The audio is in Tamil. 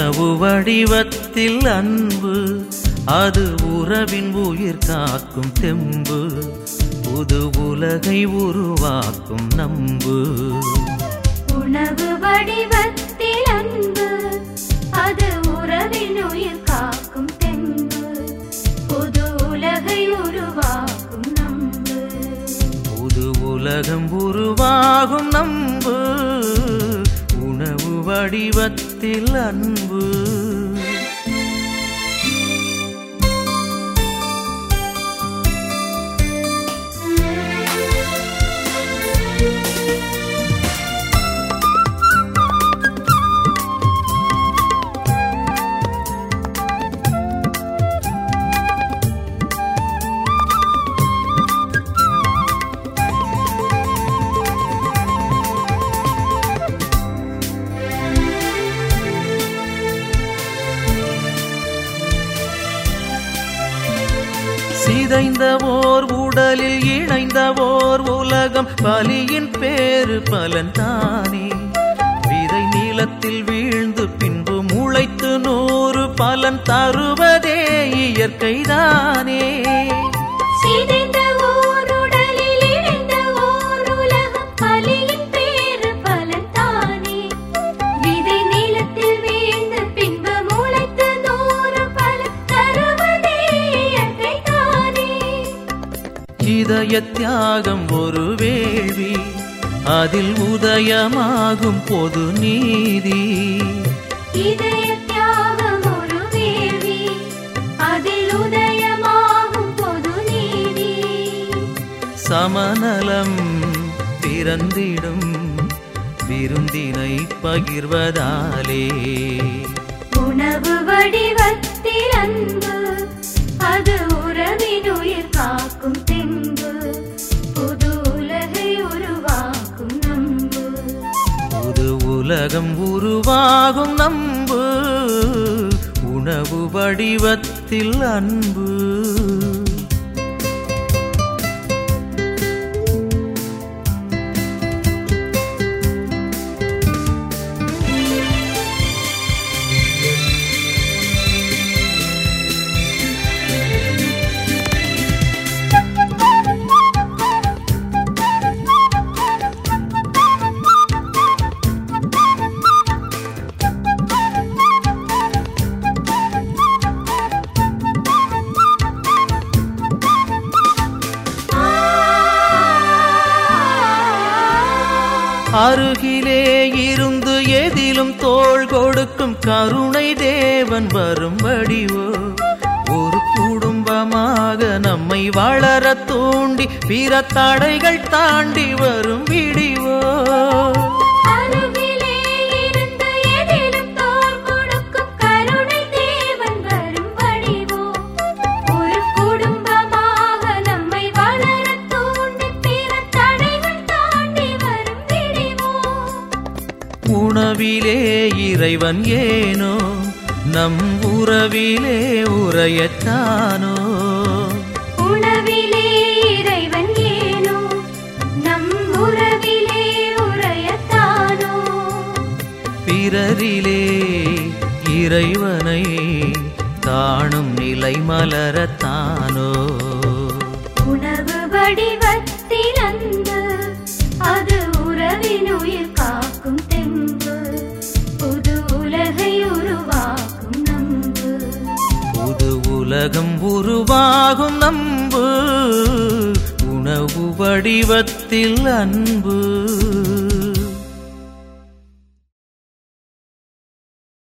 உணவு வடிவத்தில் அன்பு அது உறவின் உயிர் காக்கும் தெம்பு புது உலகை உருவாக்கும் நம்பு உணவு வடிவத்தில் அன்பு அது உறவின் உயிர் காக்கும் தெம்பு புது உலகை உருவாக்கும் நம்பு புது உலகம் உருவாகும் நம்பு உணவு வடிவத்தில் அன்பு சிதைந்த ஓர் உடலில் இணைந்த ஓர் உலகம் பலியின் பேரு பலன் தானே விதை நீளத்தில் வீழ்ந்து பின்பு முளைத்து நூறு பலன் தருவதே இயற்கைதானே சிதைந்த ஓர் உடலில் இணைந்த ஓர் உலகம் பலியின் பேறு பலன் தானே விதை நீளத்தில் வீழ்ந்து பின்பு முளைத்து நூறு பலன் தருவதே இயற்கை தானே இதய தியாகம் ஒரு வேள்வி அதில் உதயமாகும் பொது நீதி இதய தியாகம் ஒரு வேள்வி அதில் உதயமாகும் பொது நீதி சமநலம் பிறந்திடும் விருந்தினை பகிர்வதாலே உணவு வடிவத்தில் அன்பு அது உறவின் உயிர் காக்கும் தெம்பு புது உலகை உருவாக்கும் நம்பு புது உலகம் உருவாகும் நம்பு உணவு வடிவத்தில் அன்பு அருகிலே இருந்து எதிலும் தோள் கொடுக்கும் கருணை தேவன் வரும் வடிவோ ஒரு குடும்பமாக நம்மை வளர தூண்டி பிற தடைகள் தாண்டி வரும் விடிவோ அருகிலே இருந்து எதிலும் தோள் கொடுக்கும் கருணை தேவன் வரும் வடிவோ ஒரு குடும்பமாக நம்மை வளரத் தூண்டி பிற தடைகள் தாண்டி வரும் விடிவோ உணவிலே இறைவன் ஏனோ நம் உறவிலே உரையத்தானோ உணவிலே இறைவன் ஏனோ நம் உறவிலே உரையத்தானோ பிறரிலே இறைவனை காணும் நிலை மலரத்தானோ உணவு வடிவத்தில் அன்பு அது உறவின் உயிர் காக்கும் தெம்பு புது உலகை உருவாக்கும் நம்பு புது உலகம் உருவாகும் நம்பு உணவு வடிவத்தில் அன்பு